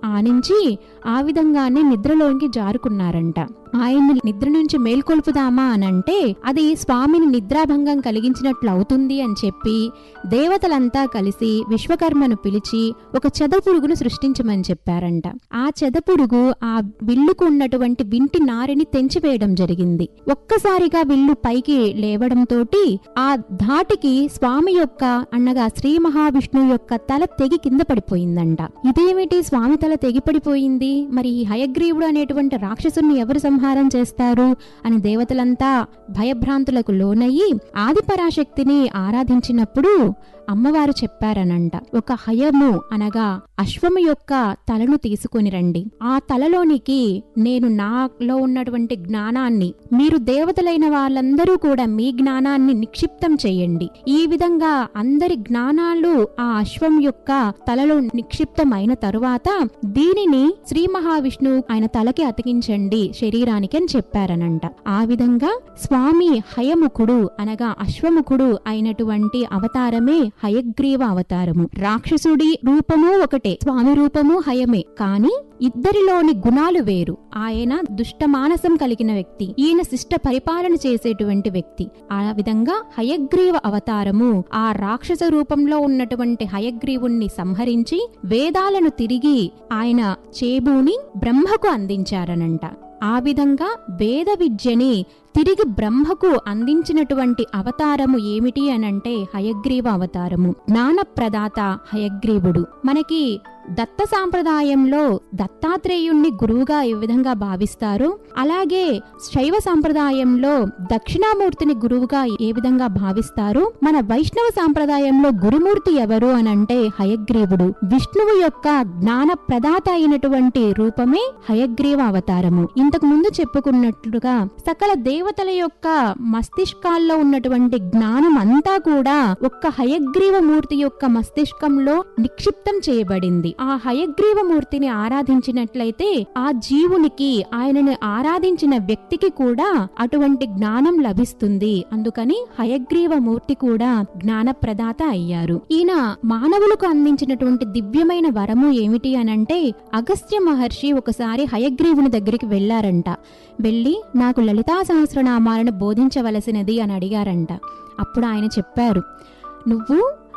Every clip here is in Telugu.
ఆనించి ఆ విధంగానే నిద్రలోకి జారుకున్నారంట ఆయన్ని నిద్ర నుంచి మేల్కొల్పుదామా అనంటే అది స్వామిని నిద్రాభంగం కలిగించినట్లు అవుతుంది అని చెప్పి దేవతలంతా కలిసి విశ్వకర్మను పిలిచి ఒక చెదపురుగును సృష్టించమని చెప్పారంట ఆ చెదపురుగు ఆ విల్లుకు ఉన్నటువంటి వింటి నారిని తెంచివేయడం జరిగింది ఒక్కసారిగా విల్లు పైకి లేవడంతోటి ఆ ధాటికి స్వామి యొక్క అనగా శ్రీ మహావిష్ణువు యొక్క తల తెగి కింద పడిపోయిందంట ఇదేమిటి స్వామి తల తెగి పడిపోయింది మరి ఈ హయగ్రీవుడు అనేటువంటి రాక్షసుని ఎవరు సంహారం చేస్తారు అని దేవతలంతా భయభ్రాంతులకు లోనయ్యి ఆదిపరాశక్తిని ఆరాధించినప్పుడు అమ్మవారు చెప్పారనంట ఒక హయము అనగా అశ్వము యొక్క తలను తీసుకొని రండి ఆ తలలోనికి నేను నాలో ఉన్నటువంటి జ్ఞానాన్ని మీరు దేవతలైన వాళ్ళందరూ కూడా మీ జ్ఞానాన్ని నిక్షిప్తం చేయండి ఈ విధంగా అందరి జ్ఞానాలు ఆ అశ్వం యొక్క తలలో నిక్షిప్తమైన తరువాత దీనిని శ్రీ మహావిష్ణువు ఆయన తలకి అతికించండి శరీరానికి అని చెప్పారనంట ఆ విధంగా స్వామి హయముఖుడు అనగా అశ్వముఖుడు అయినటువంటి అవతారమే హయగ్రీవ అవతారము రాక్షసుడి రూపము ఒకటే స్వామి రూపము హయమే కాని ఇద్దరిలోని గుణాలు వేరు ఆయన దుష్ట మానసం కలిగిన వ్యక్తి ఈయన శిష్ట పరిపాలన చేసేటువంటి వ్యక్తి ఆ విధంగా హయగ్రీవ అవతారము ఆ రాక్షస రూపంలో ఉన్నటువంటి హయగ్రీవుణ్ణి సంహరించి వేదాలను తిరిగి ఆయన చేబూని బ్రహ్మకు అందించారనంట ఆ విధంగా వేద విద్యని తిరిగి బ్రహ్మకు అందించినటువంటి అవతారము ఏమిటి అనంటే హయగ్రీవ అవతారము జ్ఞానప్రదాత హయగ్రీవుడు మనకి దత్త సాంప్రదాయంలో దత్తాత్రేయుణ్ణి గురువుగా ఏ విధంగా భావిస్తారు అలాగే శైవ సాంప్రదాయంలో దక్షిణామూర్తిని గురువుగా ఏ విధంగా భావిస్తారు మన వైష్ణవ సాంప్రదాయంలో గురుమూర్తి ఎవరు అనంటే హయగ్రీవుడు విష్ణువు యొక్క జ్ఞాన ప్రదాత అయినటువంటి రూపమే హయగ్రీవ అవతారము ఇంతకు ముందు చెప్పుకున్నట్లుగా సకల దేవతల యొక్క మస్తిష్కాల్లో ఉన్నటువంటి జ్ఞానం అంతా కూడా ఒక్క హయగ్రీవ మూర్తి యొక్క మస్తిష్కంలో నిక్షిప్తం చేయబడింది ఆ హయగ్రీవ మూర్తిని ఆరాధించినట్లయితే ఆ జీవునికి ఆయనను ఆరాధించిన వ్యక్తికి కూడా అటువంటి జ్ఞానం లభిస్తుంది అందుకని హయగ్రీవ మూర్తి కూడా జ్ఞాన ప్రదాత అయ్యారు ఈయన మానవులకు అందించినటువంటి దివ్యమైన వరము ఏమిటి అనంటే అగస్త్య మహర్షి ఒకసారి హయగ్రీవుని దగ్గరికి వెళ్లారంట వెళ్ళి నాకు లలితా సహస్రనామాలను బోధించవలసినది అని అడిగారంట అప్పుడు ఆయన చెప్పారు నువ్వు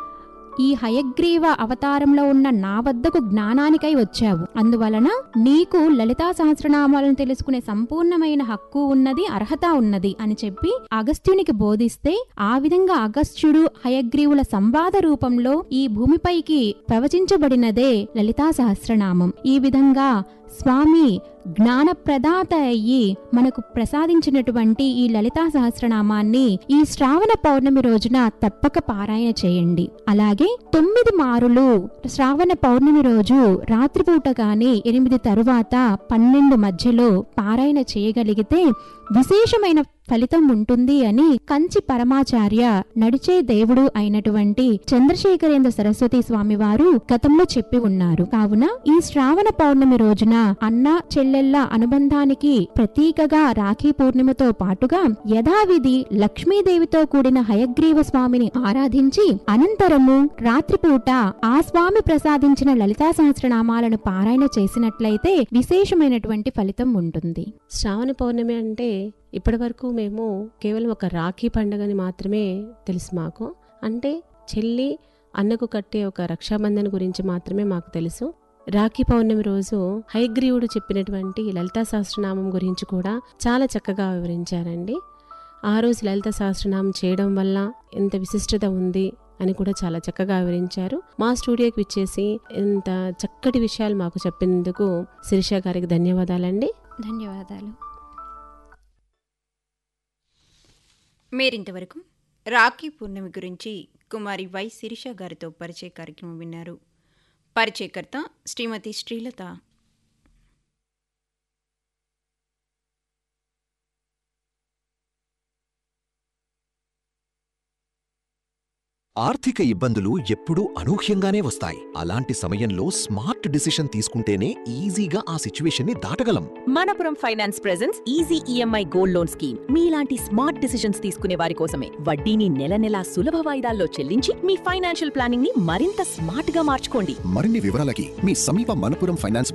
ఈ హయగ్రీవ అవతారంలో ఉన్న నా వద్దకు జ్ఞానానికై వచ్చావు అందువలన నీకు లలితా సహస్రనామాలను తెలుసుకునే సంపూర్ణమైన హక్కు ఉన్నది అర్హత ఉన్నది అని చెప్పి అగస్త్యునికి బోధిస్తే ఆ విధంగా అగస్త్యుడు హయగ్రీవుల సంవాద రూపంలో ఈ భూమిపైకి ప్రవచించబడినదే లలితా సహస్రనామం ఈ విధంగా స్వామి జ్ఞానప్రదాత అయ్యి మనకు ప్రసాదించినటువంటి ఈ లలితా సహస్రనామాన్ని ఈ శ్రావణ పౌర్ణమి రోజున తప్పక పారాయణ చేయండి అలాగే తొమ్మిది మారులు శ్రావణ పౌర్ణమి రోజు రాత్రిపూట గాని ఎనిమిది తరువాత పన్నెండు మధ్యలో పారాయణ చేయగలిగితే విశేషమైన ఫలితం ఉంటుంది అని కంచి పరమాచార్య నడిచే దేవుడు అయినటువంటి చంద్రశేఖరేంద్ర సరస్వతి స్వామి వారు గతంలో చెప్పి ఉన్నారు కావున ఈ శ్రావణ పౌర్ణమి రోజున అన్న చెల్లెళ్ళ అనుబంధానికి ప్రతీకగా రాఖీ పూర్ణిమతో పాటుగా యథావిధి లక్ష్మీదేవితో కూడిన హయగ్రీవ స్వామిని ఆరాధించి అనంతరము రాత్రిపూట ఆ స్వామి ప్రసాదించిన లలితా సహస్రనామాలను పారాయణ చేసినట్లయితే విశేషమైనటువంటి ఫలితం ఉంటుంది శ్రావణ పౌర్ణమి అంటే ఇప్పటి వరకు మేము కేవలం ఒక రాఖీ పండుగని మాత్రమే తెలుసు మాకు అంటే చెల్లి అన్నకు కట్టే ఒక రక్షాబంధన్ గురించి మాత్రమే మాకు తెలుసు రాఖీ పౌర్ణమి రోజు హయగ్రీవుడు చెప్పినటువంటి లలితా సహస్రనామం గురించి కూడా చాలా చక్కగా వివరించారండి ఆ రోజు లలిత సహస్రనామం చేయడం వల్ల ఎంత విశిష్టత ఉంది అని కూడా చాలా చక్కగా వివరించారు మా స్టూడియోకి విచ్చేసి ఇంత చక్కటి విషయాలు మాకు చెప్పినందుకు శిరీష గారికి ధన్యవాదాలండి ధన్యవాదాలు మీరింతవరకు రాఖీ పూర్ణమి గురించి కుమారి వై శిరీష గారితో పరిచయ కార్యక్రమం విన్నారు పరిచయకర్త శ్రీమతి శ్రీలత ఆర్థిక ఇబ్బందులు ఎప్పుడూ అనూహ్యంగానే వస్తాయి అలాంటి సమయంలో స్మార్ట్ డిసిషన్ తీసుకుంటేనే ఈజీగా ఆ సిచ్యువేషన్ ని దాటగలం Manappuram finance presence easy EMI gold loan scheme మీలాంటి స్మార్ట్ డిసిషన్స్ తీసుకునే వారి కోసమే వడ్డీని నెల నెలా సులభ వాయిదాల్లో చెల్లించి మీ ఫైనాన్షియల్ ప్లానింగ్ ని మరింత స్మార్ట్ గా మార్చుకోండి మరిన్ని వివరాలకి మీ సమీప మనపురం ఫైనాన్స్